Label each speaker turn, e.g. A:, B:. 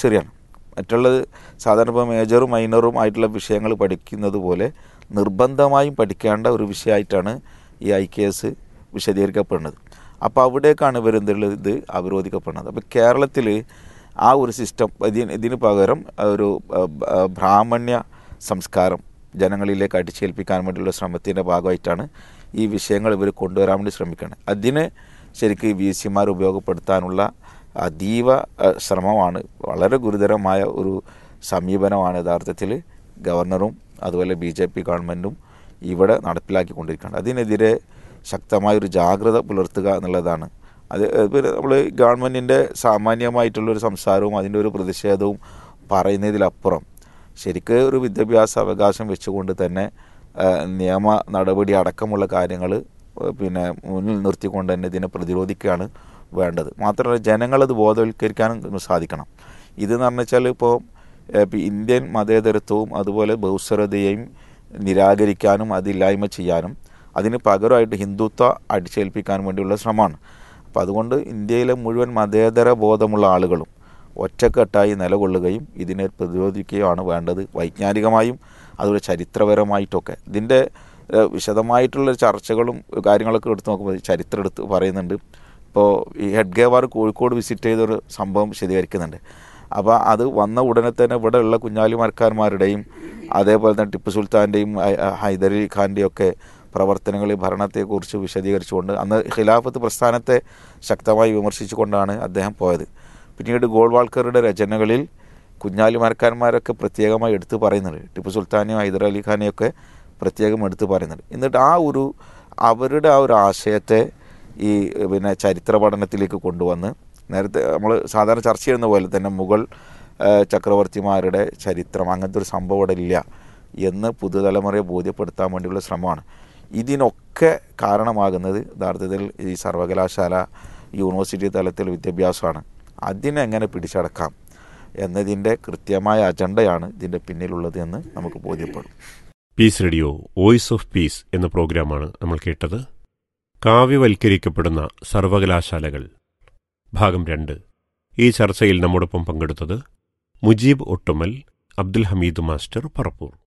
A: കമ്പൽസറിയാണ് മറ്റുള്ളത് സാധാരണ ഇപ്പോൾ മേജറും മൈനറും ആയിട്ടുള്ള വിഷയങ്ങൾ പഠിക്കുന്നത് പോലെ നിർബന്ധമായും പഠിക്കേണ്ട ഒരു വിഷയമായിട്ടാണ് ഈ ഐ കെ എസ് വിശദീകരിക്കപ്പെടുന്നത് അപ്പോൾ അവിടേക്കാണ് ഇവർ എന്തുള്ളത് ഇത് അവരോധിക്കപ്പെടുന്നത് അപ്പോൾ കേരളത്തിൽ ആ ഒരു സിസ്റ്റം ഇതിന് ഇതിന് പകരം ഒരു അഹ്, അഹ്, ബ്രാഹ്മണ്യ സംസ്കാരം ജനങ്ങളിലേക്ക് അടിച്ചേൽപ്പിക്കാൻ വേണ്ടിയുള്ള ശ്രമത്തിൻ്റെ ഭാഗമായിട്ടാണ് ഈ വിഷയങ്ങൾ ഇവർ കൊണ്ടുവരാൻ വേണ്ടി ശ്രമിക്കുന്നത് അതിന് ശരിക്കും വി സിമാർ ഉപയോഗപ്പെടുത്താനുള്ള അതീവ അഹ്, ശ്രമമാണ് വളരെ ഗുരുതരമായ ഒരു സമീപനമാണ് യഥാർത്ഥത്തിൽ ഗവർണറും അതുപോലെ ബി ജെ പി ഗവൺമെൻറ്റും ഇവിടെ നടപ്പിലാക്കിക്കൊണ്ടിരിക്കുന്നത് അതിനെതിരെ ശക്തമായൊരു ജാഗ്രത പുലർത്തുക എന്നുള്ളതാണ് അത് പിന്നെ നമ്മൾ ഗവൺമെൻറ്റിൻ്റെ സാമാന്യമായിട്ടുള്ളൊരു സംസാരവും അതിൻ്റെ ഒരു പ്രതിഷേധവും പറയുന്നതിലപ്പുറം ശരിക്ക് ഒരു വിദ്യാഭ്യാസ അവകാശം വെച്ചുകൊണ്ട് തന്നെ ആ, നിയമ നടപടി അടക്കമുള്ള കാര്യങ്ങൾ പിന്നെ മുന്നിൽ നിർത്തിക്കൊണ്ട് തന്നെ ഇതിനെ പ്രതിരോധിക്കുകയാണ് വേണ്ടത് മാത്രമല്ല ജനങ്ങളത് ബോധവൽക്കരിക്കാനും സാധിക്കണം ഇതെന്ന് പറഞ്ഞു വെച്ചാൽ ഇപ്പോൾ ഇപ്പം ഇന്ത്യൻ മതേതരത്വവും അതുപോലെ ബഹുസ്വരതയെയും നിരാകരിക്കാനും അതില്ലായ്മ ചെയ്യാനും അതിന് പകരമായിട്ട് ഹിന്ദുത്വ അടിച്ചേൽപ്പിക്കാൻ വേണ്ടിയുള്ള ശ്രമമാണ് അപ്പം അതുകൊണ്ട് ഇന്ത്യയിലെ മുഴുവൻ മതേതര ബോധമുള്ള ആളുകളും ഒറ്റക്കെട്ടായി നിലകൊള്ളുകയും ഇതിനെ പ്രതിരോധിക്കുകയാണ് വേണ്ടത് വൈജ്ഞാനികമായും അതുപോലെ ചരിത്രപരമായിട്ടൊക്കെ ഇതിൻ്റെ ഏഹ്, വിശദമായിട്ടുള്ള ചർച്ചകളും കാര്യങ്ങളൊക്കെ എടുത്ത് നോക്കുമ്പോൾ ചരിത്രം എടുത്ത് പറയുന്നുണ്ട് ഇപ്പോൾ ഈ ഹെഡ് ഗേവാർ കോഴിക്കോട് വിസിറ്റ് ചെയ്തൊരു സംഭവം വിശദീകരിക്കുന്നുണ്ട് അപ്പോൾ അത് വന്ന ഉടനെ തന്നെ ഇവിടെ ഉള്ള കുഞ്ഞാലിമാർക്കാന്മാരുടെയും അതേപോലെ തന്നെ ടിപ്പു സുൽത്താൻ്റെയും ഹൈദരലി ഖാൻ്റെയും ഒക്കെ പ്രവർത്തനങ്ങളിൽ ഭരണത്തെക്കുറിച്ച് വിശദീകരിച്ചുകൊണ്ട് അന്ന് ഖിലാഫത്ത് പ്രസ്ഥാനത്തെ ശക്തമായി വിമർശിച്ചുകൊണ്ടാണ് അദ്ദേഹം പോയത് പിന്നീട് ഗോൾവാൾക്കറുടെ രചനകളിൽ കുഞ്ഞാലിമാർക്കാന്മാരൊക്കെ പ്രത്യേകമായി എടുത്തു പറയുന്നുണ്ട് ടിപ്പു സുൽത്താനെയും ഹൈദരലി ഖാനെയൊക്കെ പ്രത്യേകം എടുത്തു പറയുന്നുണ്ട് എന്നിട്ട് ആ ഒരു അവരുടെ ആ ഒരു ആശയത്തെ ഈ പിന്നെ ചരിത്ര പഠനത്തിലേക്ക് കൊണ്ടുവന്ന് നേരത്തെ നമ്മൾ സാധാരണ ചർച്ച ചെയ്യുന്ന പോലെ തന്നെ മുഗൾ ആ, ചക്രവർത്തിമാരുടെ ചരിത്രം അങ്ങനത്തെ ഒരു സംഭവം ഇവിടെ ഇല്ല എന്ന് പുതുതലമുറയെ ബോധ്യപ്പെടുത്താൻ വേണ്ടിയുള്ള ശ്രമമാണ് ഇതിനൊക്കെ കാരണമാകുന്നത് യഥാർത്ഥത്തിൽ ഈ സർവകലാശാല യൂണിവേഴ്സിറ്റി തലത്തിൽ വിദ്യാഭ്യാസമാണ് അതിനെങ്ങനെ പിടിച്ചടക്കാം എന്നതിൻ്റെ കൃത്യമായ അജണ്ടയാണ് ഇതിൻ്റെ പിന്നിലുള്ളത് എന്ന് നമുക്ക് ബോധ്യപ്പെടും
B: Peace Radio Voice of Peace എന്ന പ്രോഗ്രാമാണ് നമ്മൾ കേട്ടത് കാവ്യവൽക്കരിക്കപ്പെടുന്ന സർവകലാശാലകൾ ഭാഗം രണ്ട് ഈ ചർച്ചയിൽ നമ്മോടൊപ്പം പങ്കെടുത്തത് മുജീബ് ഒട്ടുമൽ അബ്ദുൽ ഹമീദ് മാസ്റ്റർ പറപ്പൂർ